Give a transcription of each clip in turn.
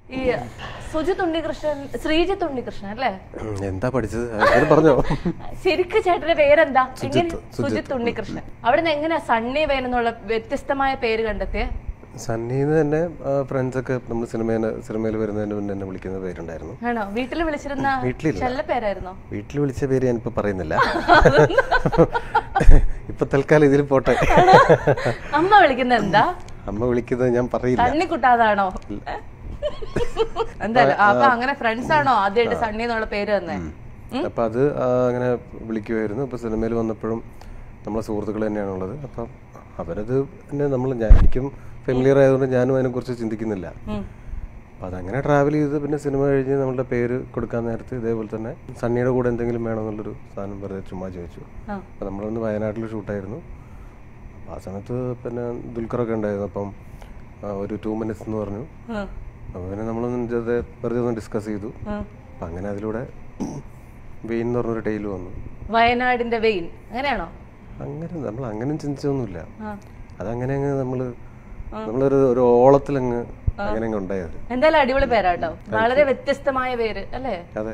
ഈ സുജിത് ഉണ്ണികൃഷ്ണൻ ശ്രീജിത്ത് ഉണ്ണികൃഷ്ണൻ അല്ലേ ഉം, എന്താ പഠിച്ചത് അത് പറഞ്ഞോ ശരിക്കും ചേട്ടന്റെ പേരെന്താ എങ്ങനെ സുജിത്ത്, സുജിത്ത് ഉണ്ണികൃഷ്ണൻ അവിടെ നിന്ന് എങ്ങനെയാ സണ്ണി വേൻ എന്നുള്ള വ്യത്യസ്തമായ പേര് കണ്ടെത്തിയേ സണ്ണിന്ന് തന്നെ ഫ്രണ്ട്സ് ഒക്കെ നമ്മൾ സിനിമയിൽ സിനിമയിൽ വരുന്നതിന് മുന്നേ എന്നെ വിളിക്കുന്ന പേരുണ്ടായിരുന്നു ആണോ വീട്ടിൽ വിളിച്ചിരുന്ന വീട്ടിലില്ല. ചെല്ല പേരായിരുന്നോ വീട്ടിൽ വിളിച്ച പേര് ഞാനിപ്പോ പറയുന്നില്ല ഇപ്പൊ തൽക്കാലം ഇതിൽ പോട്ടെ അമ്മ വിളിക്കുന്നത് എന്താ അമ്മ വിളിക്കുന്നത് ഞാൻ പറയില്ല തണ്ണിക്കുട്ടാതാണോ എന്തായാലും അപ്പൊ അങ്ങനെ ഫ്രണ്ട്സ് ആണോ ആദ്യമായിട്ട് സണ്ണി എന്നുള്ള പേര് തന്നെ അപ്പൊ അത് ആ, അങ്ങനെ വിളിക്കുമായിരുന്നു ഇപ്പൊ സിനിമയിൽ വന്നപ്പോഴും നമ്മളെ സുഹൃത്തുക്കൾ തന്നെയാണുള്ളത് അപ്പം അവരത് പിന്നെ നമ്മൾ ഞാൻ എനിക്കും ഫെമിലിയർ ആയതുകൊണ്ട് ഞാനും അതിനെക്കുറിച്ച് ചിന്തിക്കുന്നില്ല അപ്പം അതങ്ങനെ ട്രാവൽ ചെയ്ത് പിന്നെ സിനിമ കഴിഞ്ഞ് നമ്മളുടെ പേര് കൊടുക്കാൻ നേരത്ത് ഇതേപോലെ തന്നെ സണ്ണിയുടെ കൂടെ എന്തെങ്കിലും വേണമെന്നുള്ളൊരു സാധനം വെറുതെ ചുമ്മാ ചോദിച്ചു ആ. അപ്പം നമ്മളൊന്ന് വയനാട്ടിൽ ഷൂട്ടായിരുന്നു അപ്പം ആ സമയത്ത് പിന്നെ ദുൽഖറൊക്കെ ഉണ്ടായിരുന്നു അപ്പം ആ, ഒരു ടു മിനിറ്റ്സ് എന്ന് പറഞ്ഞു ഉം. അപ്പോൾ പിന്നെ നമ്മളൊന്ന് വെറുതെ വെറുതെ ഒന്ന് ഡിസ്കസ് ചെയ്തു ഉം. അപ്പം അങ്ങനെ അതിലൂടെ വെയിൻ എന്ന് പറഞ്ഞൊരു ടൈല് വന്നു വയനാടിന്റെ വെയിൻ അങ്ങനെയാണോ അങ്ങനെ നമ്മൾ അങ്ങനെ ചിന്തിച്ചൊന്നുമില്ല ആ. അതങ്ങനെ അങ്ങ് നമ്മൾ നമ്മളൊരു ഒരു ഓളത്തിലങ്ങ് അങ്ങനെ അങ്ങ് ഉണ്ടായത് എന്തായാലും അടിപൊളി പേരാട്ടോ വളരെ വ്യത്യസ്തമായ പേര് അല്ലേ അതെ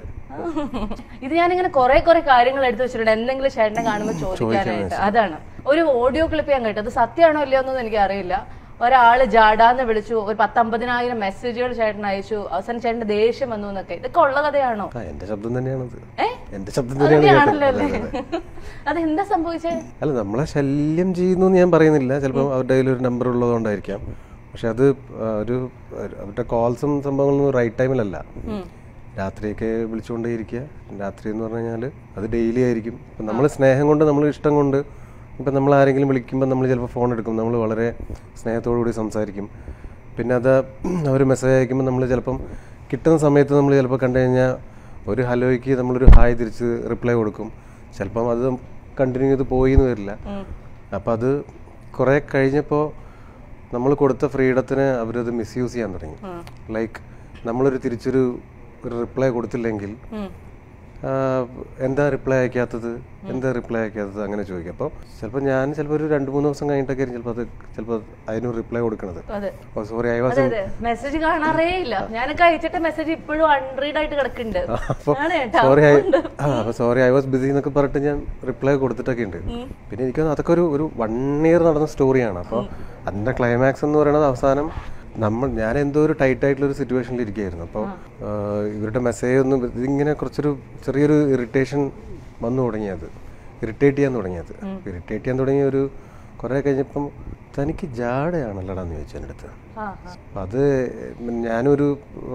ഇത് ഞാനിങ്ങനെ കുറെ കുറെ കാര്യങ്ങൾ എടുത്തു വെച്ചിട്ടുണ്ട് എന്തെങ്കിലും ചേട്ടനെ കാണുമ്പോൾ ചോദിക്കാനായിട്ട് അതാണ് ഒരു ഓഡിയോ ക്ലിപ്പ് ഞാൻ കേട്ടു അത് സത്യമാണോ ഇല്ലയോ എന്നൊന്നും എനിക്ക് അറിയില്ല ഒരാള് ജാടാന്ന് വിളിച്ചു ഒരു പത്തമ്പതിനായിരം മെസ്സേജുകൾ ചേട്ടൻ അയച്ചു അവസാനം ചേട്ടന്റെ ദേഷ്യം വന്നു എന്നൊക്കെ ഇതൊക്കെ ഉള്ള കഥയാണോ ആ എന്റെ ശബ്ദം തന്നെയാണത് ഏ എന്റെ ശബ്ദം തന്നെയാണ് അങ്ങനെയാണല്ലോ കേട്ടത് അല്ലേ അതെ, അതെ. അതെന്താ സംഭവിച്ചേ അല്ല നമ്മളെ ശല്യം ചെയ്യുന്നു എന്ന് ഞാൻ പറയുന്നില്ല ചിലപ്പോൾ അവരുടെ കയ്യിൽ ഒരു നമ്പർ ഉള്ളതുകൊണ്ടായിരിക്കാം പക്ഷെ അത് ആ, ഒരു ഒരു- അവരുടെ കോൾസും സംഭവങ്ങളൊന്നും റൈറ്റ് ടൈമിലല്ല രാത്രിയൊക്കെ വിളിച്ചുകൊണ്ടേയിരിക്കുക രാത്രി എന്ന് പറഞ്ഞു കഴിഞ്ഞാൽ അത് ഡെയിലി ആയിരിക്കും ഇപ്പം നമ്മൾ സ്നേഹം കൊണ്ട് നമ്മൾ ഇഷ്ടം കൊണ്ട് ഇപ്പം നമ്മൾ ആരെങ്കിലും വിളിക്കുമ്പോൾ നമ്മൾ ചിലപ്പോൾ ഫോൺ എടുക്കും നമ്മൾ വളരെ സ്നേഹത്തോടു കൂടി സംസാരിക്കും പിന്നെ അത് അവർ മെസ്സേജ് അയക്കുമ്പോൾ നമ്മൾ ചിലപ്പം കിട്ടുന്ന സമയത്ത് നമ്മൾ ചിലപ്പോൾ കണ്ടു കഴിഞ്ഞാൽ ഒരു ഹലോയ്ക്ക് നമ്മളൊരു ഹായ് തിരിച്ച് റിപ്ലൈ കൊടുക്കും ചിലപ്പം അത് കണ്ടിന്യൂ ചെയ്ത് പോയി എന്ന് വരില്ല അപ്പം അത് കുറേ കഴിഞ്ഞപ്പോൾ നമ്മൾ കൊടുത്ത ഫ്രീഡത്തിന് അവരത് മിസ്യൂസ് ചെയ്യാൻ തുടങ്ങി ലൈക്ക് നമ്മളൊരു തിരിച്ചൊരു ഒരു റിപ്ലൈ കൊടുത്തില്ലെങ്കിൽ ഉം. ആ, എന്താ റിപ്ലൈ അയക്കാത്തത് എന്താ റിപ്ലൈ അയക്കാത്തത് അങ്ങനെ ചോദിക്കും അപ്പോൾ ചിലപ്പോൾ ഞാൻ ചിലപ്പോൾ ഒരു രണ്ട് മൂന്ന് ദിവസം കഴിഞ്ഞിട്ടൊക്കെ ആയിരിക്കും ചിലപ്പോൾ അത് ചിലപ്പോൾ അതിന് റിപ്ലൈ കൊടുക്കണത് അതെ ഓ സോറി ഐ വാസ് അതെ അതെ മെസ്സേജ് കാണാറേ ഇല്ല ഞാനൊക്കെ അയച്ചിട്ട് മെസ്സേജ് ഇപ്പോഴും അൺറീഡ് ആയിട്ട് കിടക്കുന്നുണ്ട് അപ്പോൾ ആണ് കേട്ടോ സോറി ഐ ആ അപ്പോൾ സോറി ഐ വാസ് ബിസി എന്നൊക്കെ പറഞ്ഞിട്ട് ഞാൻ റിപ്ലൈ കൊടുത്തിട്ടൊക്കെ ഉണ്ട് പിന്നെ എനിക്ക് തോന്നുന്നു അതൊക്കെ ഒരു ഒരു വൺ ഇയർ നടന്ന സ്റ്റോറിയാണ് അപ്പോൾ അതിൻ്റെ ക്ലൈമാക്സ് എന്ന് പറയുന്നത് അവസാനം നമ്മൾ ഞാൻ എന്തോ ഒരു ടൈറ്റ് ആയിട്ടുള്ള ഒരു സിറ്റുവേഷനിൽ ഇരിക്കുകയായിരുന്നു അപ്പോൾ ഇവരുടെ മെസ്സേജ് ഒന്നും ഇതിങ്ങനെ കുറച്ചൊരു ചെറിയൊരു ഇറിറ്റേഷൻ വന്നു തുടങ്ങിയത് ഇറിറ്റേറ്റ് ചെയ്യാൻ തുടങ്ങിയത് ഇറിറ്റേറ്റ് ചെയ്യാൻ തുടങ്ങിയ ഒരു കുറേ കഴിഞ്ഞപ്പം തനിക്ക് ജാടയാണല്ലടാന്ന് ചോദിച്ചു എൻ്റെ അടുത്ത് ആ അപ്പം അത് ഞാനൊരു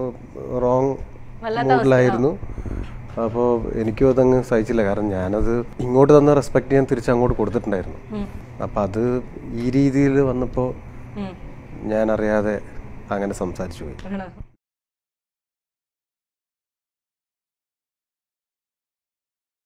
റോങ് മൂഡിലായിരുന്നു അപ്പോൾ എനിക്കും അതങ്ങ് സഹിച്ചില്ല കാരണം ഞാനത് ഇങ്ങോട്ട് തന്ന റെസ്പെക്ട് ഞാൻ തിരിച്ച് അങ്ങോട്ട് കൊടുത്തിട്ടുണ്ടായിരുന്നു അപ്പം അത് ഈ രീതിയിൽ വന്നപ്പോൾ ഉം. ഞാൻ അറിയാതെ അങ്ങനെ സംസാരിച്ചു പോയി ആണ്